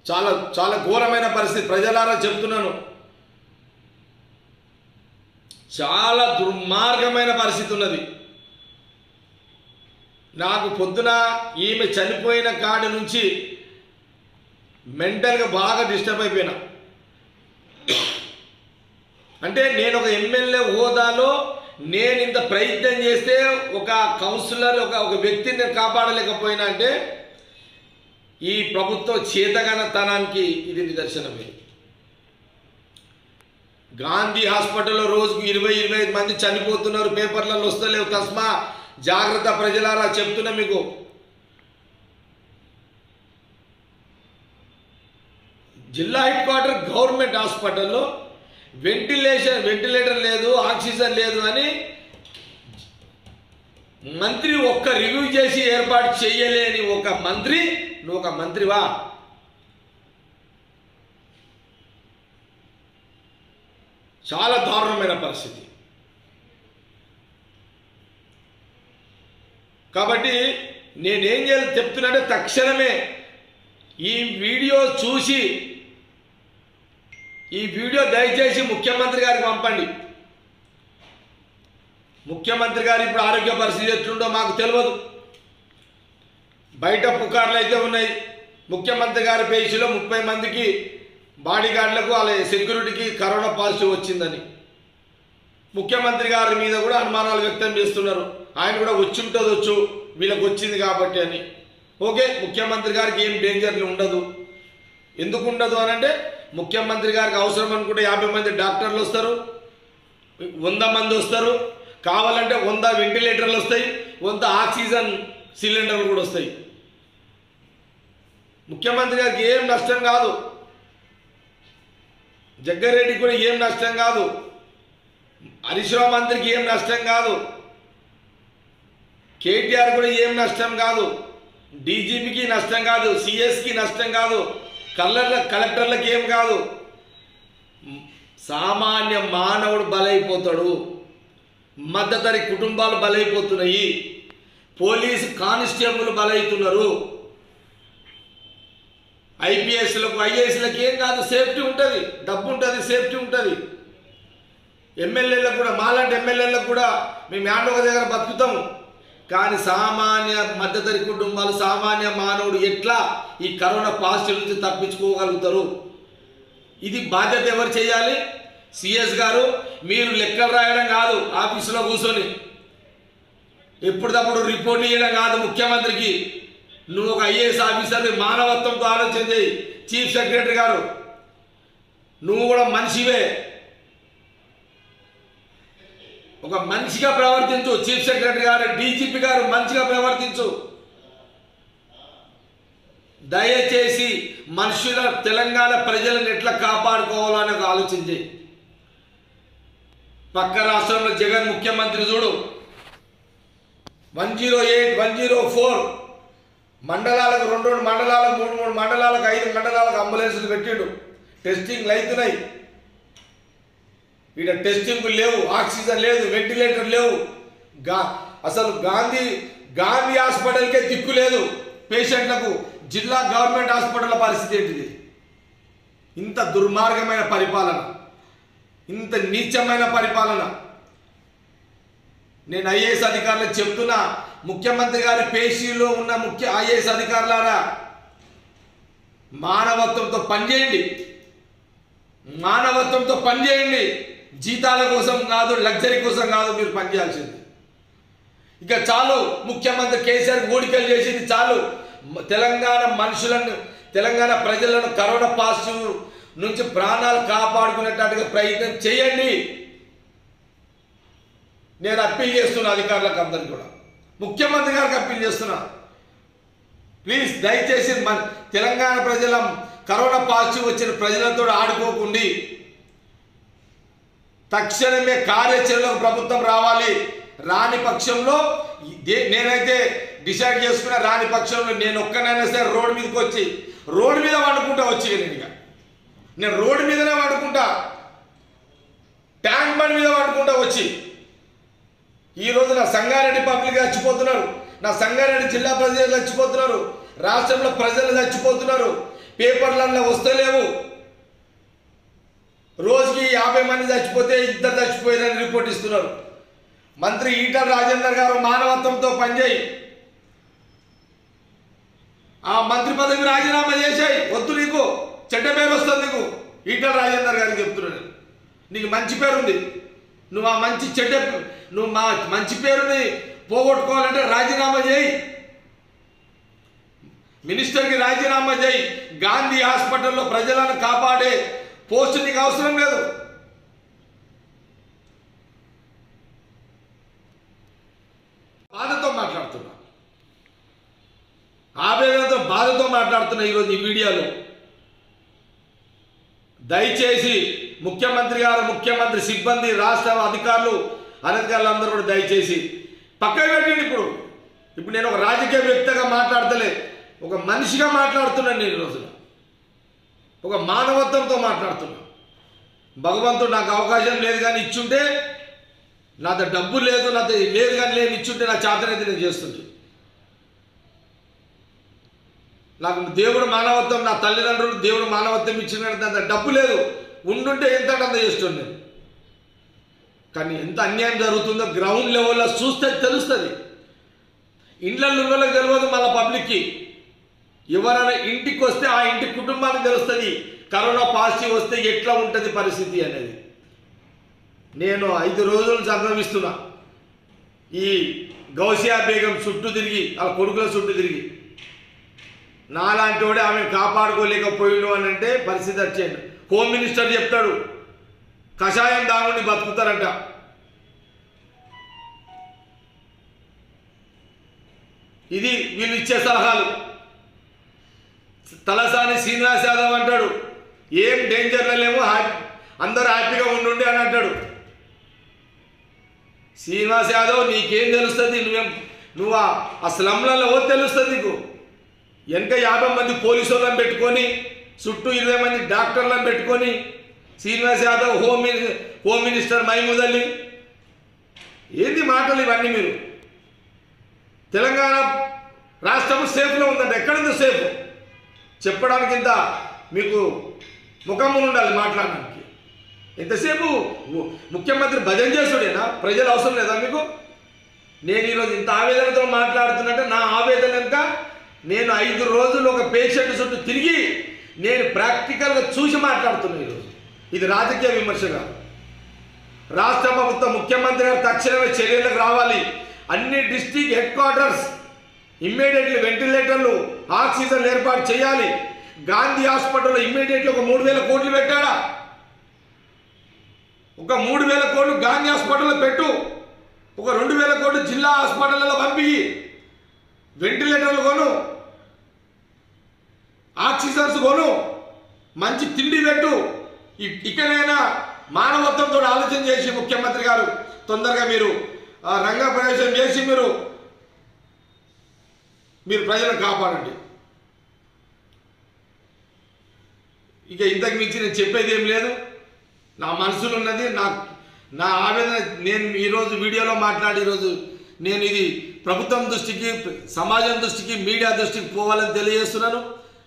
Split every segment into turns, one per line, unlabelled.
చాలా చాలా ఘోరమైన పరిస్థితి ప్రజలారా చెప్తున్నాను చాలా దుర్మార్గమైన పరిస్థితి ఉన్నది నాకు పొద్దున ఈమె చనిపోయిన కాడి నుంచి మెంటల్గా బాగా డిస్టర్బ్ అయిపోయినా అంటే నేను ఒక ఎమ్మెల్యే హోదాలో నేను ఇంత ప్రయత్నం చేస్తే ఒక కౌన్సిలర్ ఒక ఒక వ్యక్తిని నేను కాపాడలేకపోయినా అంటే ఈ ప్రభుత్వ చేతగనతనానికి ఇది నిదర్శనమే గాంధీ హాస్పిటల్లో రోజుకు ఇరవై ఇరవై ఐదు మంది చనిపోతున్నారు పేపర్లలో వస్తలేవు తస్మా జాగ్రత్త ప్రజలారా చెప్తున్నా మీకు జిల్లా హెడ్ క్వార్టర్ గవర్నమెంట్ హాస్పిటల్లో వెంటిలేషన్ వెంటిలేటర్ లేదు ఆక్సిజన్ లేదు అని మంత్రి ఒక్క రివ్యూ చేసి ఏర్పాటు చేయలేని ఒక మంత్రి నువ్వు ఒక మంత్రివా చాలా దారుణమైన పరిస్థితి కాబట్టి నేనేం చేయాలి చెప్తున్నానంటే తక్షణమే ఈ వీడియో చూసి ఈ వీడియో దయచేసి ముఖ్యమంత్రి గారికి పంపండి ముఖ్యమంత్రి గారు ఇప్పుడు ఆరోగ్య పరిస్థితి ఎట్లుండో మాకు తెలియదు బయట పుకార్లు అయితే ఉన్నాయి ముఖ్యమంత్రి గారి పేజీలో ముప్పై మందికి బాడీ గార్డులకు వాళ్ళ సెక్యూరిటీకి కరోనా పాజిటివ్ వచ్చిందని ముఖ్యమంత్రి గారి మీద కూడా అనుమానాలు వ్యక్తం చేస్తున్నారు ఆయన కూడా వచ్చి ఉంటుంది వచ్చు వీళ్ళకి వచ్చింది కాబట్టి అని ఓకే ముఖ్యమంత్రి గారికి ఏం డేంజర్లు ఉండదు ఎందుకు ఉండదు అని అంటే ముఖ్యమంత్రి గారికి అవసరం అనుకుంటే యాభై మంది డాక్టర్లు వస్తారు వంద మంది వస్తారు కావాలంటే వంద వెంటిలేటర్లు వస్తాయి వంద ఆక్సిజన్ సిలిండర్లు కూడా వస్తాయి ముఖ్యమంత్రి గారికి ఏం నష్టం కాదు జగ్గారెడ్డికి కూడా ఏం నష్టం కాదు హరీష్ రావు మంత్రికి ఏం నష్టం కాదు కేటీఆర్ కూడా ఏం నష్టం కాదు డీజీపీకి నష్టం కాదు సిఎస్కి నష్టం కాదు కలర్ల కలెక్టర్లకు ఏం కాదు సామాన్య మానవుడు బలైపోతాడు మద్దతరి కుటుంబాలు బలైపోతున్నాయి పోలీసు కానిస్టేబుల్ బలవుతున్నారు ఐపీఎస్లకు ఐఏఎస్లకు ఏం కాదు సేఫ్టీ ఉంటుంది డబ్బు ఉంటుంది సేఫ్టీ ఉంటుంది ఎమ్మెల్యేలకు కూడా మాలాంటి ఎమ్మెల్యేలకు కూడా మేము యాడ్ ఒక దగ్గర బతుకుతాము కానీ సామాన్య మధ్యతరి కుటుంబాలు సామాన్య మానవుడు ఎట్లా ఈ కరోనా పాజిటివ్ నుంచి తప్పించుకోగలుగుతారు ఇది బాధ్యత ఎవరు చేయాలి సిఎస్ గారు మీరు లెక్కలు రాయడం కాదు ఆఫీసులో కూర్చొని ఎప్పటికప్పుడు రిపోర్ట్ ఇవ్వడం కాదు ముఖ్యమంత్రికి నువ్వు ఒక ఐఏఎస్ ఆఫీసర్ మానవత్వంతో ఆలోచన చేయి చీఫ్ సెక్రటరీ గారు నువ్వు కూడా మనిషివే ఒక మనిషిగా ప్రవర్తించు చీఫ్ సెక్రటరీ గారు డీజీపీ గారు మంచిగా ప్రవర్తించు దయచేసి మనుషుల తెలంగాణ ప్రజలను ఎట్లా కాపాడుకోవాలో అని ఒక ఆలోచన చేయి పక్క రాష్ట్రంలో జగన్ ముఖ్యమంత్రి చూడు one zero eight one zero four మండలాలకు రెండు రెండు మండలాలకు మూడు మూడు మండలాలకు ఐదు మండలాలకు అంబులెన్సులు పెట్టిండు టెస్టింగ్లు అవుతున్నాయి ఇక్కడ టెస్టింగ్ లేవు ఆక్సిజన్ లేదు వెంటిలేటర్ లేవు గా అసలు గాంధీ గాంధీ హాస్పిటల్కే దిక్కు లేదు పేషెంట్లకు జిల్లా గవర్నమెంట్ హాస్పిటల్ పరిస్థితి ఏంటిది ఇంత దుర్మార్గమైన పరిపాలన ఇంత నీచమైన పరిపాలన నేను ఐఏఎస్ అధికారులకు చెప్తున్నా ముఖ్యమంత్రి గారి పేషీలో ఉన్న ముఖ్య ఐఏఎస్ అధికారులారా మానవత్వంతో పనిచేయండి మానవత్వంతో పనిచేయండి జీతాల కోసం కాదు లగ్జరీ కోసం కాదు మీరు పనిచేయాల్సింది ఇక చాలు ముఖ్యమంత్రి కేసీఆర్ ఓడికలు చేసింది చాలు మ- తెలంగాణ మనుషులను తెలంగాణ ప్రజలను కరోనా పాజిటివ్ నుంచి ప్రాణాలు కాపాడుకునేటట్టుగా ప్రయత్నం చేయండి నేను అప్పీల్ చేస్తున్నా అధికారులకు అందరికీ కూడా ముఖ్యమంత్రి గారికి అప్పీల్ చేస్తున్నా ప్లీజ్ దయచేసి మన తెలంగాణ ప్రజల కరోనా పాజిటివ్ వచ్చిన ప్రజలతో ఆడుకోకుండి తక్షణమే కార్యాచరణకు ప్రభుత్వం రావాలి రాని పక్షంలో ఇదే- నేనైతే డిసైడ్ చేసుకున్న రాని పక్షంలో నేను ఒక్కనైనా సరే రోడ్డు మీదకి వచ్చి రోడ్డు మీద వండుకుంటా వచ్చి నేను ఇక నేను రోడ్డు మీదనే వండుకుంటా ట్యాంక్ బండ్ మీద వండుకుంటా వచ్చి ఈ రోజు నా సంగారెడ్డి పబ్లిక్ చచ్చిపోతున్నారు నా సంగారెడ్డి జిల్లా ప్రజలు చచ్చిపోతున్నారు రాష్ట్రంలో ప్రజలు చచ్చిపోతున్నారు పేపర్లలో వస్తలేవు రోజుకి యాభై మంది చచ్చిపోతే ఇద్దరు చచ్చిపోయారని రిపోర్ట్ ఇస్తున్నారు మంత్రి ఈటల రాజేందర్ గారు మానవత్వంతో పనిచేయి ఆ మంత్రి పదవి రాజీనామా చేసాయి వద్దు నీకు చెడ్డ పేరు వస్తుంది నీకు ఈటల రాజేందర్ గారికి చెప్తున్నాను నీకు మంచి పేరు ఉంది నువ్వు ఆ మంచి చెడ్డ నువ్వు మా మంచి పేరుని పోగొట్టుకోవాలంటే రాజీనామా చేయి మినిస్టర్కి రాజీనామా చేయి గాంధీ హాస్పిటల్లో ప్రజలను కాపాడే పోస్ట్ నీకు అవసరం లేదు బాధతో మాట్లాడుతున్నా ఆవేదనతో బాధతో మాట్లాడుతున్నా ఈరోజు ఈ వీడియోలో దయచేసి ముఖ్యమంత్రి గారు ముఖ్యమంత్రి సిబ్బంది రాష్ట్ర అధికారులు అనధికారులు అందరూ కూడా దయచేసి పక్కన పెట్టండి ఇప్పుడు ఇప్పుడు నేను ఒక రాజకీయ వ్యక్తిగా మాట్లాడతలే ఒక మనిషిగా మాట్లాడుతున్నాను నేను ఈ రోజున ఒక మానవత్వంతో మాట్లాడుతున్నా భగవంతుడు నాకు అవకాశం లేదు కానీ ఇచ్చుంటే నాతో డబ్బు లేదు నాతో లేదు కానీ నేను ఇచ్చుంటే నా చేతనైతే నేను చేస్తుంటే నాకు దేవుడు మానవత్వం నా తల్లిదండ్రులు దేవుడు మానవత్వం ఇచ్చిన అంత డబ్బు లేదు ఉండుంటే ఎంత అంత చేస్తుండే నేను కానీ ఎంత అన్యాయం జరుగుతుందో గ్రౌండ్ లెవెల్లో చూస్తే తెలుస్తుంది ఇండ్లలో ఉన్నోళ్ళకి తెలియదు మళ్ళీ పబ్లిక్కి ఎవరైనా ఇంటికి వస్తే ఆ ఇంటి కుటుంబానికి తెలుస్తుంది కరోనా పాజిటివ్ వస్తే ఎట్లా ఉంటుంది పరిస్థితి అనేది నేను ఐదు రోజులు సంభవిస్తున్నా ఈ గౌసియా బేగం చుట్టూ తిరిగి ఆ కొడుకుల చుట్టూ తిరిగి నాలాంటి వాడే ఆమె కాపాడుకోలేకపోయిండు అని అంటే పరిస్థితి వచ్చేయండి హోమ్ మినిస్టర్ చెప్తాడు కషాయం దాగుని బతుకుతారంట ఇది వీళ్ళు ఇచ్చే సలహాలు తలసాని శ్రీనివాస్ యాదవ్ అంటాడు ఏం డేంజర్లో లేవు హ్యాపీ అందరూ హ్యాపీగా ఉండుండి అని అంటాడు శ్రీనివాస్ యాదవ్ నీకేం తెలుస్తుంది నువ్వేం నువ్వు ఆ- ఆ స్లమ్లలో ఓ తెలుస్తుంది నీకు వెనక యాభై మంది పోలీసు వాళ్ళని పెట్టుకొని చుట్టూ ఇరవై మంది డాక్టర్లను పెట్టుకొని Srinivas Yadav home mini home minister Mahmood Ali ఏంది మాటలు ఇవన్నీ మీరు తెలంగాణ రాష్ట్రం సేఫ్లో ఉందంటే ఎక్కడుంది సేఫ్ చెప్పడానికి ఇంత మీకు ముఖము ఉండాలి మాట్లాడడానికి ఎంతసేపు ము- ముఖ్యమంత్రి భజన చేసుడేనా ప్రజలు అవసరం లేదా మీకు నేను ఈరోజు ఇంత ఆవేదనతో మాట్లాడుతున్నట్టే నా ఆవేదన ఎంత నేను ఐదు రోజులు ఒక పేషెంట్ చుట్టూ తిరిగి నేను ప్రాక్టికల్గా చూసి మాట్లాడుతున్నాను ఈరోజు ఇది రాజకీయ విమర్శ కాదు రాష్ట్ర ప్రభుత్వ ముఖ్యమంత్రి గారు తక్షణమే చర్యలకు రావాలి అన్ని డిస్టిక్ హెడ్ క్వార్టర్స్ ఇమ్మీడియట్లీ వెంటిలేటర్లు ఆక్సిజన్ ఏర్పాటు చేయాలి గాంధీ హాస్పిటల్లో ఇమ్మీడియట్లీ ఒక మూడు వేల కోట్లు పెట్టాడా ఒక మూడు వేల కోట్లు గాంధీ హాస్పిటల్లో పెట్టు ఒక రెండు వేల కోట్లు జిల్లా హాస్పిటల్లో పంపి వెంటిలేటర్లు కొను ఆక్సిజన్స్ కొను మంచి తిండి పెట్టు ఇ- ఇకనైనా మానవత్వంతో ఆలోచన చేసి ముఖ్యమంత్రి గారు తొందరగా మీరు ఆ, రంగ ప్రవేశం చేసి మీరు మీరు ప్రజలను కాపాడండి ఇక ఇంతకు మించి నేను చెప్పేది ఏం లేదు నా మనసులో ఉన్నది నా నా ఆవేదన నేను ఈరోజు వీడియోలో మాట్లాడి ఈరోజు నేను ఇది ప్రభుత్వం దృష్టికి సమాజం దృష్టికి మీడియా దృష్టికి పోవాలని తెలియజేస్తున్నాను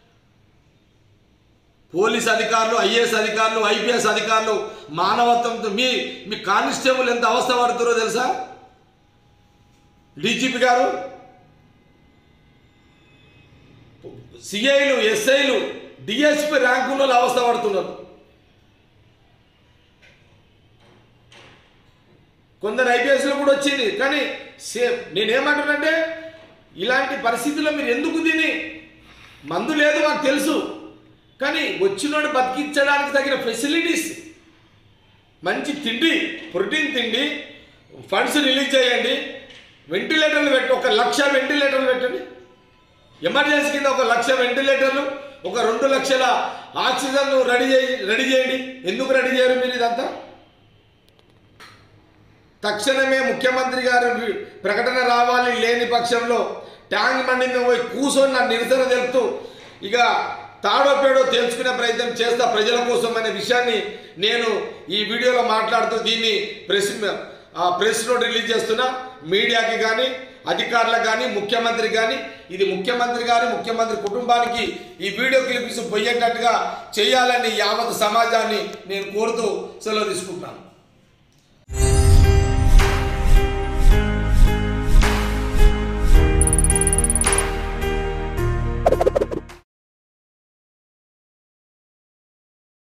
పోలీస్ అధికారులు ఐఏఎస్ అధికారులు ఐపీఎస్ అధికారులు మానవత్వంతో మీ మీ కానిస్టేబుల్ ఎంత అవస్థ పడుతారో తెలుసా డీజీపీ గారు సిఐలు ఎస్ఐలు డిఎస్పి ర్యాంకుల్లో అవస్థ పడుతున్నారు కొందరు ఐపీఎస్లో కూడా వచ్చింది కానీ సేమ్ నేనేమంటున్నానంటే ఇలాంటి పరిస్థితుల్లో మీరు ఎందుకు తిని మందు లేదు మాకు తెలుసు కానీ వచ్చినోడు బతికించడానికి తగిన ఫెసిలిటీస్ మంచి తిండి ప్రోటీన్ తిండి ఫండ్స్ రిలీజ్ చేయండి వెంటిలేటర్లు పెట్టి ఒక లక్ష వెంటిలేటర్లు పెట్టండి ఎమర్జెన్సీ కింద ఒక లక్ష వెంటిలేటర్లు ఒక రెండు లక్షల ఆక్సిజన్ రెడీ చేయి రెడీ చేయండి ఎందుకు రెడీ చేయరు మీరు ఇదంతా తక్షణమే ముఖ్యమంత్రి గారు వి- ప్రకటన రావాలి లేని పక్షంలో ట్యాంక్ బండి మీద పోయి కూర్చొని నా నిరసన తెలుపుతూ ఇక తాడో పేడో తెలుసుకునే ప్రయత్నం చేస్తా ప్రజల కోసం అనే విషయాన్ని నేను ఈ వీడియోలో మాట్లాడుతూ దీన్ని ప్రెస్ ఆ ప్రెస్ నోట్ రిలీజ్ చేస్తున్నా మీడియాకి కానీ అధికారులకు కానీ ముఖ్యమంత్రి కానీ ఇది ముఖ్యమంత్రి గారి ముఖ్యమంత్రి కుటుంబానికి ఈ వీడియో క్లిప్స్ పోయేటట్టుగా చేయాలని యావత్ సమాజాన్ని నేను కోరుతూ సెలవు తీసుకుంటున్నాను